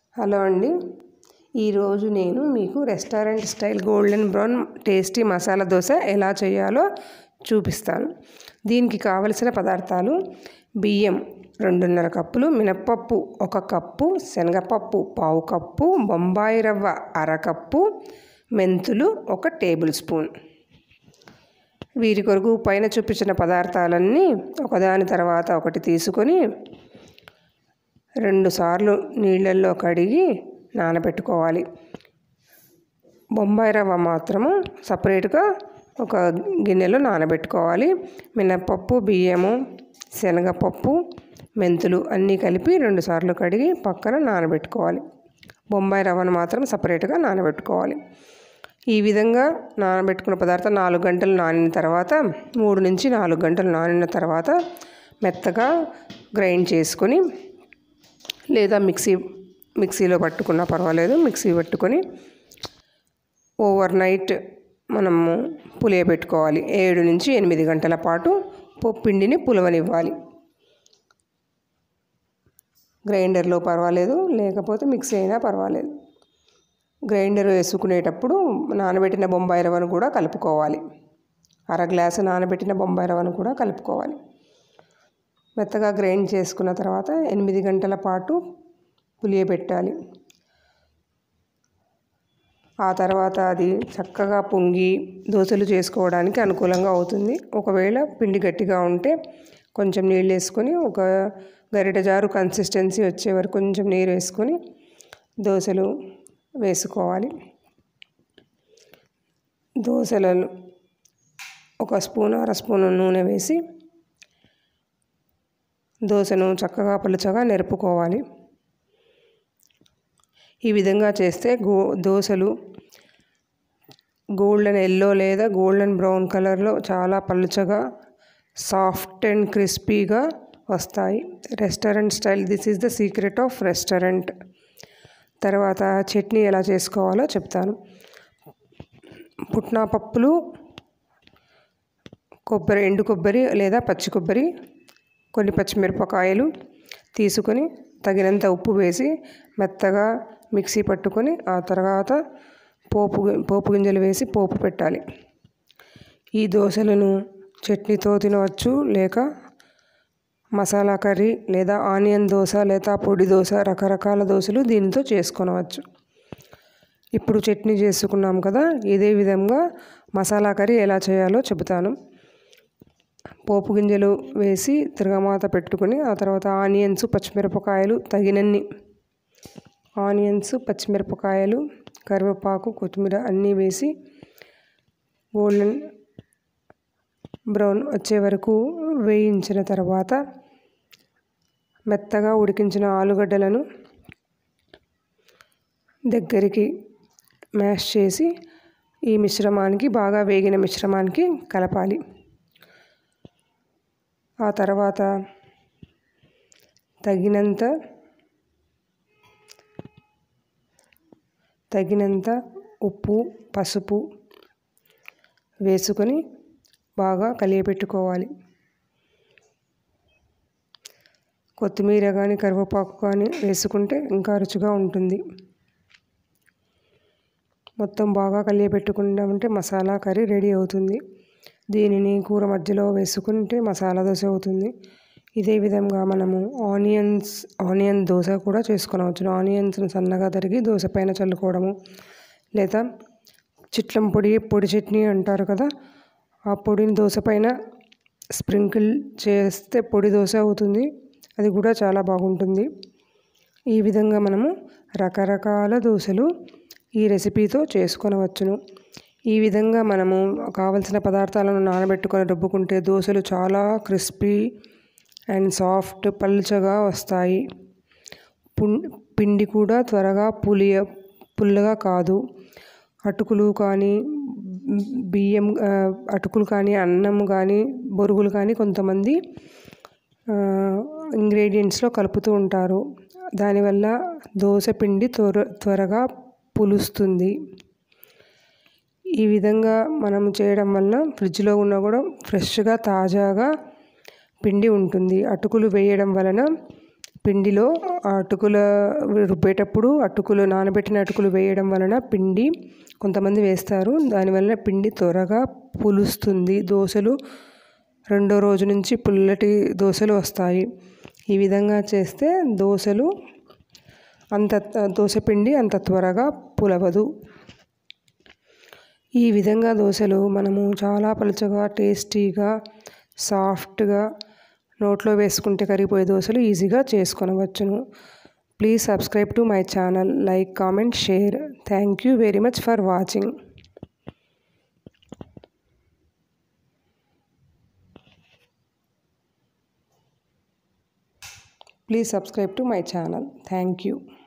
hello అండి ఈరోజు నేను మీకు restaurant style golden brown tasty masala dosa ఎలా చేయాలో చూపిస్తాను దీనికి కావలసిన పదార్థాలు బియ్యం రెండున్నర కప్పులు మినప్పప్పు ఒక కప్పు శనగపప్పు పావు కప్పు బొంబాయి రవ్వ అరకప్పు మెంతులు ఒక టేబుల్ స్పూన్ వీరి కొరకు పైన చూపించిన పదార్థాలన్నీ ఒకదాని తర్వాత ఒకటి తీసుకొని రెండు సార్లు నీళ్ళల్లో కడిగి నానబెట్టుకోవాలి బొంబాయి రవ్వ మాత్రము సపరేట్గా ఒక గిన్నెలో నానబెట్టుకోవాలి మినప్పప్పు బియ్యము శనగపప్పు మెంతులు అన్నీ కలిపి రెండు సార్లు కడిగి పక్కన నానబెట్టుకోవాలి బొంబాయి రవ్వను మాత్రం సపరేట్గా నానబెట్టుకోవాలి ఈ విధంగా నానబెట్టుకున్న పదార్థం నాలుగు గంటలు నానిన తర్వాత మూడు నుంచి నాలుగు గంటలు నానిన తర్వాత మెత్తగా గ్రైండ్ చేసుకొని లేదా మిక్సీ మిక్సీలో పట్టుకున్నా పర్వాలేదు మిక్సీ పట్టుకొని ఓవర్ నైట్ మనము పులియబెట్టుకోవాలి ఏడు నుంచి ఎనిమిది గంటల పాటు పిండిని పులవనివ్వాలి గ్రైండర్లో పర్వాలేదు లేకపోతే మిక్సీ అయినా పర్వాలేదు గ్రైండర్ వేసుకునేటప్పుడు నానబెట్టిన బొంబాయి రవ్వను కూడా కలుపుకోవాలి అర గ్లాసు నానబెట్టిన బొంబాయి రవ్వను కూడా కలుపుకోవాలి మెత్తగా గ్రైండ్ చేసుకున్న తర్వాత ఎనిమిది గంటల పాటు పులియబెట్టాలి ఆ తర్వాత అది చక్కగా పొంగి దోశలు చేసుకోవడానికి అనుకూలంగా అవుతుంది ఒకవేళ పిండి గట్టిగా ఉంటే కొంచెం నీళ్ళు వేసుకొని ఒక గరిట జారు కన్సిస్టెన్సీ వచ్చే వరకు కొంచెం నీరు వేసుకొని దోశలు వేసుకోవాలి దోశలలో ఒక స్పూన్ అర స్పూన్ నూనె వేసి దోశను చక్కగా పలుచగా నెరుపుకోవాలి ఈ విధంగా చేస్తే గో దోశలు గోల్డెన్ ఎల్లో లేదా గోల్డెన్ బ్రౌన్ కలర్లో చాలా పలుచగా సాఫ్ట్ అండ్ క్రిస్పీగా వస్తాయి restaurant style this is the secret of restaurant తర్వాత చట్నీ ఎలా చేసుకోవాలో చెప్తాను పుట్నా పప్పులు కొబ్బరి ఎండు కొబ్బరి లేదా పచ్చి కొబ్బరి కొన్ని పచ్చిమిరపకాయలు తీసుకొని తగినంత ఉప్పు వేసి మెత్తగా మిక్సీ పట్టుకొని ఆ తర్వాత పోపు పోపు గింజలు వేసి పోపు పెట్టాలి ఈ దోశలను చట్నీతో తినవచ్చు లేక మసాలా కర్రీ లేదా ఆనియన్ దోశ లేదా పొడి దోశ రకరకాల దోశలు దీనితో చేసుకొనవచ్చు ఇప్పుడు చట్నీ చేసుకున్నాం కదా ఇదే విధంగా మసాలా కర్రీ ఎలా చేయాలో చెబుతాను పోపు గింజలు వేసి తిరగమాత పెట్టుకొని ఆ తర్వాత ఆనియన్స్ పచ్చిమిరపకాయలు తగినన్ని ఆనియన్స్ పచ్చిమిరపకాయలు కరివేపాకు కొత్తిమీర అన్నీ వేసి గోల్డెన్ బ్రౌన్ వచ్చే వరకు వేయించిన తర్వాత మెత్తగా ఉడికించిన ఆలుగడ్డలను దగ్గరికి మ్యాష్ చేసి ఈ మిశ్రమానికి బాగా వేగిన మిశ్రమానికి కలపాలి ఆ తర్వాత తగినంత తగినంత ఉప్పు పసుపు వేసుకొని బాగా కలియపెట్టుకోవాలి కొత్తిమీర కానీ కరివేపాకు కానీ వేసుకుంటే ఇంకా రుచిగా ఉంటుంది మొత్తం బాగా కలియపెట్టుకున్నామంటే మసాలా కర్రీ రెడీ అవుతుంది దీనిని కూర మధ్యలో వేసుకుంటే మసాలా దోశ అవుతుంది ఇదే విధంగా మనము ఆనియన్స్ ఆనియన్ దోశ కూడా చేసుకొనవచ్చు ఆనియన్స్ని సన్నగా తరిగి దోశ పైన చల్లుకోవడము లేదా చిట్లం పొడి పొడి చట్నీ అంటారు కదా ఆ పొడిని దోశ పైన స్ప్రింకిల్ చేస్తే పొడి దోశ అవుతుంది అది కూడా చాలా బాగుంటుంది ఈ విధంగా మనము రకరకాల దోశలు ఈ రెసిపీతో చేసుకొనవచ్చును ఈ విధంగా మనము కావలసిన పదార్థాలను నానబెట్టుకొని రుబ్బుకుంటే దోశలు చాలా క్రిస్పీ అండ్ సాఫ్ట్ పలుచగా వస్తాయి పిండి కూడా త్వరగా పులియ పుల్లగా కాదు అటుకులు కానీ బియ్యం అటుకులు కానీ అన్నం కానీ బొరుగులు కానీ కొంతమంది ఇంగ్రీడియంట్స్లో కలుపుతూ ఉంటారు దానివల్ల దోశ పిండి త్వర త్వరగా పులుస్తుంది ఈ విధంగా మనం చేయడం వల్ల ఫ్రిడ్జ్లో ఉన్న కూడా ఫ్రెష్గా తాజాగా పిండి ఉంటుంది అటుకులు వేయడం వలన పిండిలో అటుకుల రుబ్బేటప్పుడు అటుకులు నానబెట్టిన అటుకులు వేయడం వలన పిండి కొంతమంది వేస్తారు దానివల్ల పిండి త్వరగా పులుస్తుంది దోశలు రెండో రోజు నుంచి పుల్లటి దోశలు వస్తాయి ఈ విధంగా చేస్తే దోశలు అంత దోశ పిండి అంత త్వరగా పులవదు ఈ విధంగా దోశలు మనము చాలా పలుచగా టేస్టీగా సాఫ్ట్గా నోట్లో వేసుకుంటే కరిగిపోయే దోశలు ఈజీగా చేసుకొనవచ్చును please subscribe to my channel like comment share thank you very much for watching please subscribe to my channel thank you